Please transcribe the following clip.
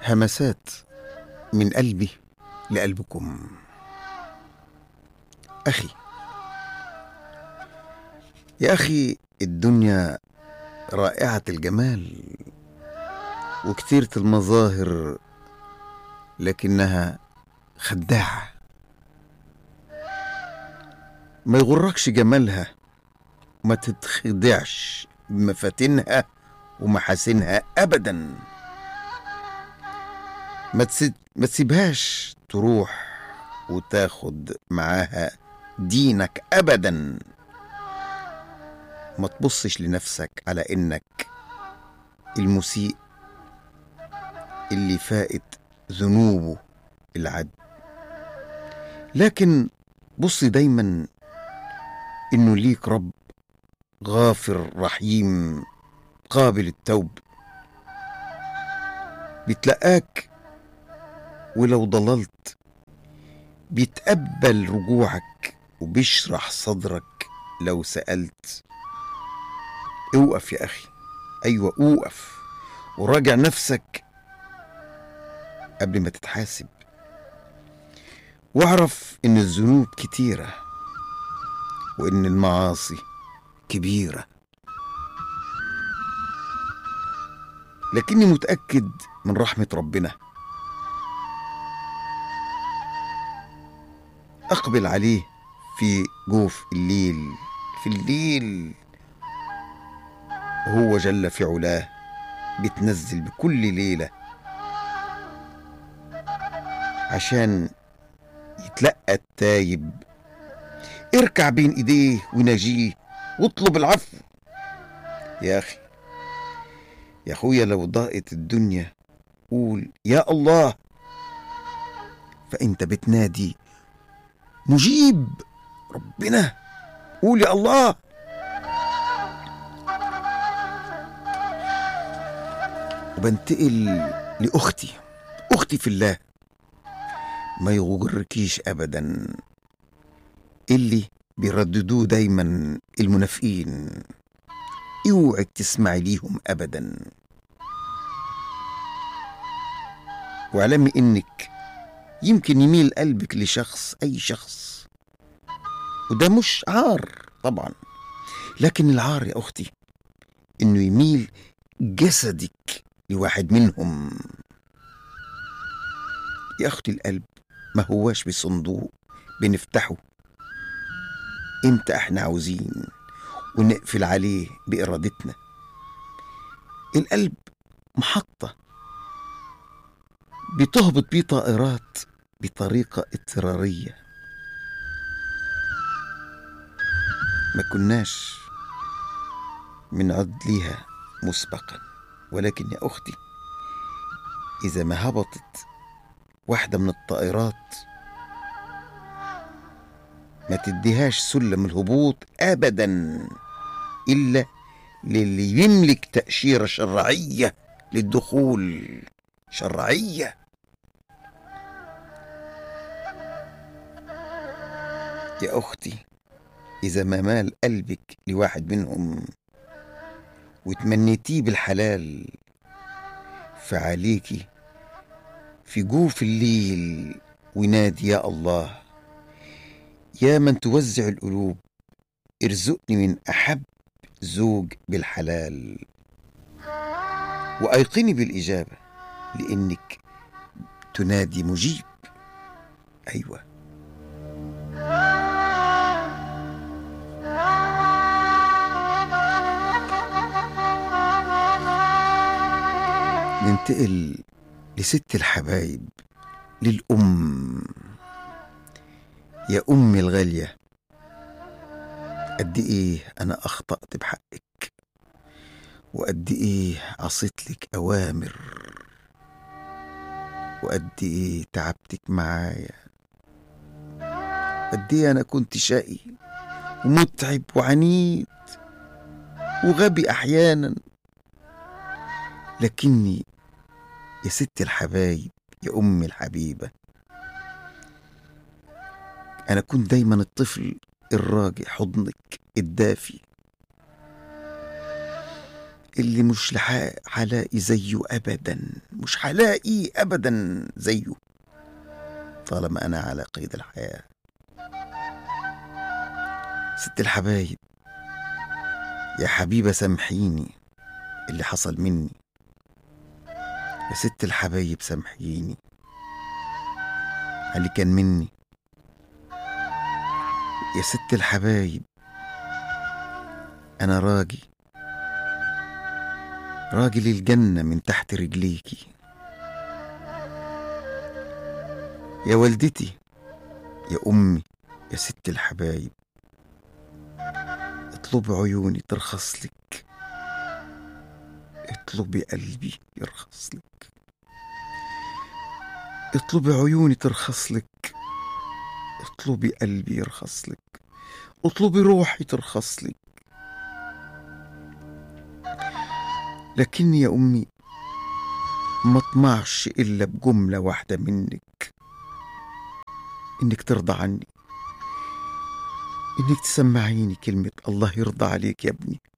همسات من قلبي لقلبكم أخي يا أخي الدنيا رائعة الجمال وكثيرة المظاهر لكنها خداعة ما يغركش جمالها وما تتخدعش بمفاتنها ومحاسنها أبدا ما, تسيب ما تسيبهاش تروح وتاخد معاها دينك أبدا ما تبصش لنفسك على إنك المسيء اللي فائت ذنوبه العد لكن بص دايما إنه ليك رب غافر رحيم قابل التوب بتلقاك ولو ضللت بيتقبل رجوعك وبيشرح صدرك لو سألت اوقف يا أخي أيوة اوقف وراجع نفسك قبل ما تتحاسب واعرف إن الذنوب كتيرة وإن المعاصي كبيرة لكني متأكد من رحمة ربنا أقبل عليه في جوف الليل في الليل وهو جل في علاه بتنزل بكل ليلة عشان يتلقى التايب اركع بين ايديه وناجيه واطلب العفو يا اخي يا اخويا لو ضاقت الدنيا قول يا الله فانت بتنادي مجيب ربنا قول يا الله وبنتقل لاختي اختي في الله ما يغركيش ابدا اللي بيرددوه دايما المنافقين اوعي تسمعي ليهم ابدا واعلمي انك يمكن يميل قلبك لشخص اي شخص وده مش عار طبعا لكن العار يا اختي انه يميل جسدك لواحد منهم يا اختي القلب ما هواش بصندوق بنفتحه امتى احنا عاوزين ونقفل عليه بارادتنا القلب محطه بتهبط بيه طائرات بطريقه اضطراريه ما كناش بنعد ليها مسبقا ولكن يا اختي اذا ما هبطت واحده من الطائرات ما تديهاش سلم الهبوط ابدا الا للي يملك تاشيره شرعيه للدخول شرعيه يا اختي اذا ما مال قلبك لواحد منهم وتمنيتيه بالحلال فعليكي في جوف الليل ونادي يا الله يا من توزع القلوب ارزقني من احب زوج بالحلال وايقني بالاجابه لانك تنادي مجيب ايوه ننتقل لست الحبايب للأم يا أمي الغالية قد إيه أنا أخطأت بحقك وقد إيه عصيت لك أوامر وقد إيه تعبتك معايا قد إيه أنا كنت شقي ومتعب وعنيد وغبي أحيانا لكني يا ست الحبايب يا أمي الحبيبة أنا كنت دايما الطفل الراجع حضنك الدافي اللي مش لحق حلاقي زيه أبدا مش حلاقي أبدا زيه طالما أنا على قيد الحياة ست الحبايب يا حبيبة سامحيني اللي حصل مني يا ست الحبايب سامحيني على اللي كان مني يا ست الحبايب أنا راجي راجل الجنة من تحت رجليكي يا والدتي يا أمي يا ست الحبايب اطلبي عيوني ترخص لك اطلبي قلبي يرخص لك اطلبي عيوني ترخص لك اطلبي قلبي يرخص لك اطلبي روحي ترخص لك لكني يا أمي ما اطمعش إلا بجملة واحدة منك إنك ترضى عني إنك تسمعيني كلمة الله يرضى عليك يا ابني